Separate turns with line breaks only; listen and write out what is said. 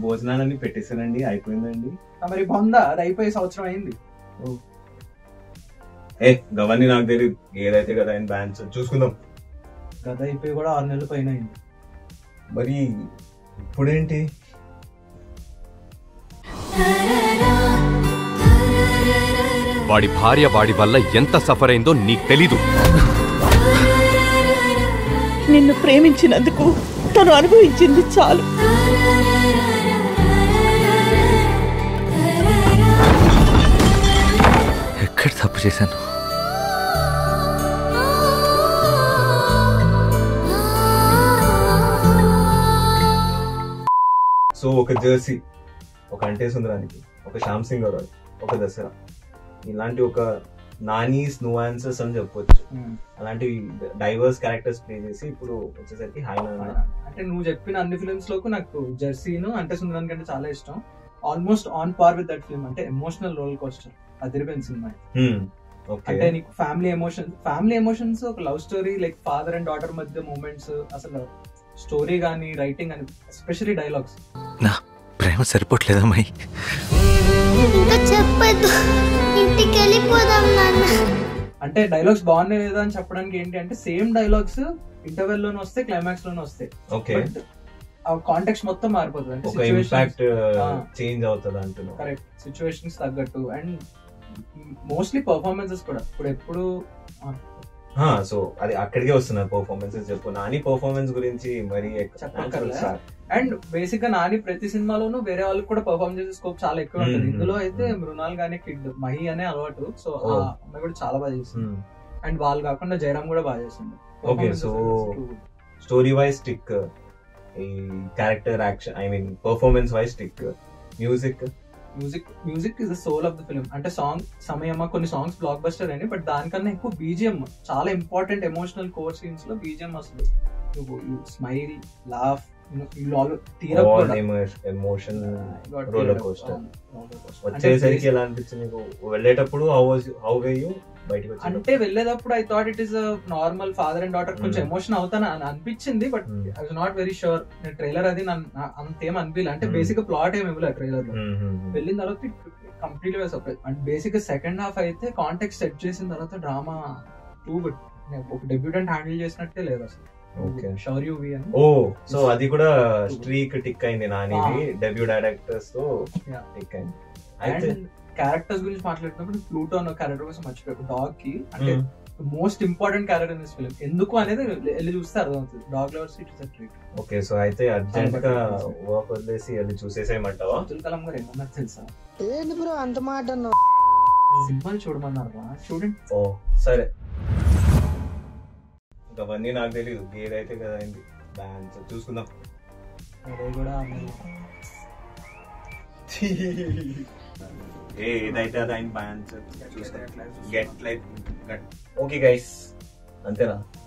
భోజనాలన్నీ పెట్టేశానండి అయిపోయిందండి
ఆ, మరి బొందా అది అయిపోయే సంవత్సరం అయింది
ఏ గవన్నీ నాకు తెలియదు ఏదైతే కదా ఆయన బ్యాన్స్ చూసుకుందాం
గత అయిపోయి కూడా ఆరు నెలల పైన అయింది
మరి ఇప్పుడేంటి
వాడి భార్య వాడి వల్ల ఎంత సఫర్ అయిందో నీకు తెలీదు
నిన్ను ప్రేమించినందుకు తను అనుభవించింది చాలు
ఎక్కడ తప్పు చేశాను
సో ఒక జెర్సీ ఒక అంటే సుందరానికి ఒక శ్యామ్ సింగ్ గౌరవ్ ఒక దసరా ఇలాంటి ఒక నానీస్ నువాన్సెస్ అని చెప్పొచ్చు అలాంటి డైవర్స్ క్యారెక్టర్స్ ప్లే చేసి ఇప్పుడు వచ్చేసరికి హాయ్ నాన్న
అంటే నువ్వు చెప్పిన అన్ని ఫిల్మ్స్ లోకు నాకు జెర్సీను అంటే సుందరానికి అంటే చాలా ఇష్టం almost on par with that film అంటే ఎమోషనల్ రోల్ కోస్టర్ అదిరిపోయిన సినిమా
ఓకే
అంటే నీకు ఫ్యామిలీ ఎమోషన్స్ ఫ్యామిలీ ఎమోషన్స్ ఒక love story like father and daughter మధ్య మూమెంట్స్ అసలు స్టోరీ కానీ రైటింగ్ అని ఎస్పెషల్లీ డైలాగ్స్
నా ప్రేమ సరిపోవట్లేదమ్మాయి
ఇంకా చెప్పదు ఇంటికి వెళ్ళిపోదాం నాన్న
అంటే డైలాగ్స్ బాగున్నాయి లేదా అని చెప్పడానికి ఏంటి అంటే సేమ్ డైలాగ్స్ ఇంటర్వెల్ లోనే వస్తాయి క్లైమాక్స్ లోనే వస్తాయి
ఓకే
బట్ ఆ కాంటెక్స్ట్ మొత్తం మారిపోతుంది అంటే
ఒక ఇంపాక్ట్
Ah.
చేంజ్ అవుతుంది అంటున్నావు
కరెక్ట్ సిచ్యువేషన్స్ తగ్గట్టు అండ్ మోస్ట్లీ పర్ఫార్మెన్సెస్ కూడా ఇప్పుడు ఎప్పుడు
సో అది అక్కడికే వస్తున్నారు పర్ఫార్మెన్సెస్ చెప్పు నాని పర్ఫార్మెన్స్ గురించి మరి ఎక్కు-
చెప్పక్కర్లే. అండ్ బేసిక్ గా నాని ప్రతి సినిమాలోనూ వేరే వాళ్ళకి కూడా పర్ఫార్మ్ చేసే స్కోప్ చాలా ఎక్కువ ఉంటుంది
Hmm.
ఇందులో అయితే
Hmm.
మృణాల్ గానే కిడ్ మహి అనే అలవాటు సో ఆ
Oh.
అమ్మాయి కూడా చాలా బాగా చేసింది
Hmm.
అండ్ వాళ్ళు కాకుండా జయరామ్ కూడా బాగా చేసింది
Okay, so- స్టోరీ వైజ్ స్టిక్ ఈ character action I mean performance wise స్టిక్ music
music music is the soul of the film అంటే సాంగ్ సమయమా కొన్ని సాంగ్స్ బ్లాక్ బస్టర్ అయినాయి బట్ దానికన్నా ఎక్కువ బీజిఎం చాలా ఇంపార్టెంట్ ఎమోషనల్ కోర్ సీన్స్ లో బీజిఎం అసలు నువ్వు స్మైల్ లాఫ్ తీరా
ఆల్ ఎమోషన్ roller coaster. వచ్చేసరికి ఎలా అనిపించింది నీకు వెళ్ళేటప్పుడు హౌ హౌ వే యూ బయటకు వచ్చి
అంటే వెళ్ళేటప్పుడు I thought it is normal father and daughter కొంచెం
Hmm.
ఎమోషన్ అవుతాను అని అనిపించింది but I was not very sure నేను ట్రైలర్ అది నన్ను నా- అంతేం అనిపించలే అంటే
Hmm.
బేసిక్ ప్లాట్ ఏమి ఇవ్వలేదు ట్రైలర్ లో వెళ్ళిన తర్వాత కంప్లీట్ గా surprise and basic second half అయితే కాంటాక్ట్ సెట్ చేసిన తర్వాత డ్రామా టూ గుడ్ ఒక డెబ్యూటెంట్ హ్యాండిల్ చేసినట్టే లేదు అసలు
Okay.
షోర్ యూ వి అని
ఓ సో అది కూడా స్ట్రీక్ టిక్ అయింది నానిది డెబ్యూ డైరెక్టర్స్ తో
Yeah.
టిక్ అయింది అయితే
అండ్ క్యారెక్టర్స్ గురించి మాట్లాడుతున్నప్పుడు ప్లూటో అన్న క్యారెక్టర్ కోసం మర్చిపోయారు డాగ్ కి అంటే
Hmm.
Most important character in this film ఎందుకు అనేది వెళ్ళి చూస్తే అర్థమవుతుంది dog lovers it is treat
okay so అయితే అర్జెంట్ గా వర్క్ వదిలేసి అది చూసేసేయమంటావా
అబ్దుల్ కలాం గారు ఏమన్నారు తెలుసా
ఏంటి బ్రో అంత మాట అన్నావు?
సినిమాలు చూడమన్నారు రా చూడండి
ఓ సరే ఇంకా అవన్నీ నాకు తెలియదు ఏదైతే కదా అయింది డాన్స్ చూసుకుందాం
అదే కూడా
ఏ ఏదైతే అది ఆయన బ్యాన్స్ చూసుకుందాం గెట్ లైక్ ఓకే గైస్ అంతేనా